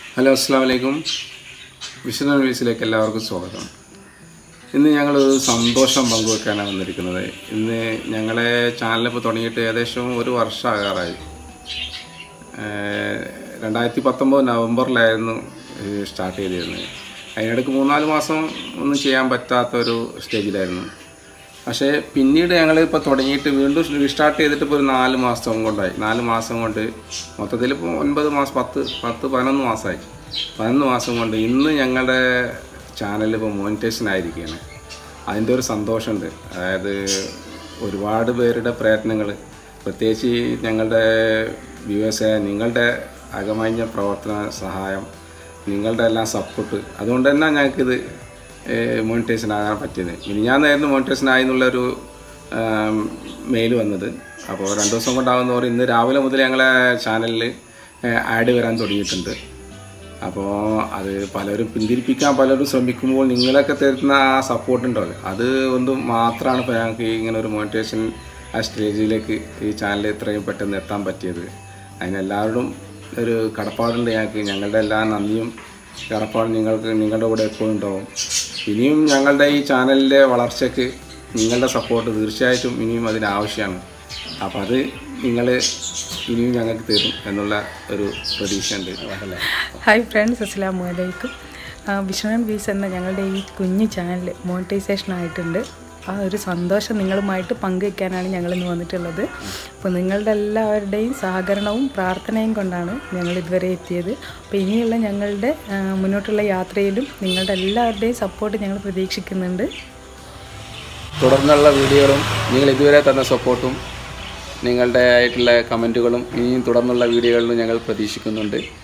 hello അസ്സാം വലൈക്കും വിഷ്ണു വീസിലേക്ക് എല്ലാവർക്കും സ്വാഗതം ഇന്ന് ഞങ്ങളൊരു സന്തോഷം പങ്കുവെക്കാനാണ് വന്നിരിക്കുന്നത് ഇന്ന് ഞങ്ങളെ ചാനലിപ്പോൾ തുടങ്ങിയിട്ട് ഏകദേശം ഒരു വർഷമാകാറായി ഏഹ് രണ്ടായിരത്തി പത്തൊമ്പത് നവംബറിലായിരുന്നു ഇത് സ്റ്റാർട്ട് ചെയ്തിരുന്നത് അതിനിടയ്ക്ക് മൂന്നാല് മാസം ഒന്നും ചെയ്യാൻ പറ്റാത്തൊരു സ്റ്റേജിലായിരുന്നു പക്ഷേ പിന്നീട് ഞങ്ങൾ ഇപ്പോൾ തുടങ്ങിയിട്ട് വീണ്ടും റീസ്റ്റാർട്ട് ചെയ്തിട്ട് ഇപ്പോൾ ഒരു നാല് മാസം കൊണ്ടായി നാല് മാസം കൊണ്ട് മൊത്തത്തിൽ ഇപ്പോൾ ഒൻപത് മാസം പത്ത് പത്ത് പതിനൊന്ന് മാസമായി പതിനൊന്ന് മാസം കൊണ്ട് ഇന്ന് ഞങ്ങളുടെ ചാനൽ ഇപ്പോൾ മോണിറ്റേഷൻ ആയിരിക്കുകയാണ് അതിൻ്റെ ഒരു സന്തോഷമുണ്ട് അതായത് ഒരുപാട് പേരുടെ പ്രയത്നങ്ങൾ പ്രത്യേകിച്ച് ഞങ്ങളുടെ വ്യൂവേഴ്സ് നിങ്ങളുടെ അകമഴിഞ്ഞ പ്രവർത്തന സഹായം നിങ്ങളുടെ എല്ലാം സപ്പോർട്ട് അതുകൊണ്ട് തന്നെ ഞങ്ങൾക്കിത് മോണിറ്റേഷൻ ആകാൻ പറ്റിയത് മിനിഞ്ഞാന്നായിരുന്നു മോണിറ്റേഷൻ ആയി എന്നുള്ളൊരു മെയിൽ വന്നത് അപ്പോൾ രണ്ട് ദിവസം കൊണ്ടാകുന്ന പറയും ഇന്ന് രാവിലെ മുതൽ ഞങ്ങളെ ചാനലിൽ ആഡ് വരാൻ തുടങ്ങിയിട്ടുണ്ട് അപ്പോൾ അത് പലരും പിന്തിരിപ്പിക്കാൻ പലരും ശ്രമിക്കുമ്പോൾ നിങ്ങളൊക്കെ തരുന്ന ആ സപ്പോർട്ട് ഉണ്ടല്ലോ അത് കൊണ്ട് മാത്രമാണ് ഇപ്പോൾ ഞങ്ങൾക്ക് ഇങ്ങനെ ഒരു മോട്ടിവേഷൻ ആ സ്റ്റേജിലേക്ക് ഈ ചാനൽ ഇത്രയും പെട്ടെന്ന് എത്താൻ പറ്റിയത് അതിനെല്ലാവരോടും ഒരു കടപ്പാടുണ്ട് ഞങ്ങൾക്ക് ഞങ്ങളുടെ എല്ലാ നന്ദിയും കടപ്പാടും നിങ്ങൾക്ക് നിങ്ങളുടെ കൂടെ എപ്പോഴും ഉണ്ടാവും ഇനിയും ഞങ്ങളുടെ ഈ ചാനലിൻ്റെ വളർച്ചയ്ക്ക് നിങ്ങളുടെ സപ്പോർട്ട് തീർച്ചയായിട്ടും ഇനിയും അതിന് ആവശ്യമാണ് അപ്പോൾ അത് നിങ്ങൾ ഇനിയും ഞങ്ങൾക്ക് തരും എന്നുള്ള ഒരു പ്രതീക്ഷയുണ്ട് അല്ലേ ഹായ് ഫ്രണ്ട്സ് അസ്സാം വലൈക്കും വിഷ്ണു ബീസ് എന്ന ഞങ്ങളുടെ ഈ കുഞ്ഞു ചാനൽ മോണിറ്റൈസേഷൻ ആയിട്ടുണ്ട് ആ ഒരു സന്തോഷം നിങ്ങളുമായിട്ട് പങ്കുവയ്ക്കാനാണ് ഞങ്ങളിന്ന് വന്നിട്ടുള്ളത് അപ്പോൾ നിങ്ങളുടെ എല്ലാവരുടെയും സഹകരണവും പ്രാർത്ഥനയും കൊണ്ടാണ് ഞങ്ങൾ ഇതുവരെ എത്തിയത് അപ്പോൾ ഇനിയുള്ള ഞങ്ങളുടെ ആ, മുന്നോട്ടുള്ള യാത്രയിലും നിങ്ങളുടെ എല്ലാവരുടെയും സപ്പോർട്ട് ഞങ്ങൾ പ്രതീക്ഷിക്കുന്നുണ്ട് തുടർന്നുള്ള വീഡിയോകളും നിങ്ങൾ ഇതുവരെ തന്ന സപ്പോർട്ടും നിങ്ങളുടെ ആയിട്ടുള്ള കമൻറ്റുകളും ഇനിയും തുടർന്നുള്ള വീഡിയോകളിലും ഞങ്ങൾ പ്രതീക്ഷിക്കുന്നുണ്ട്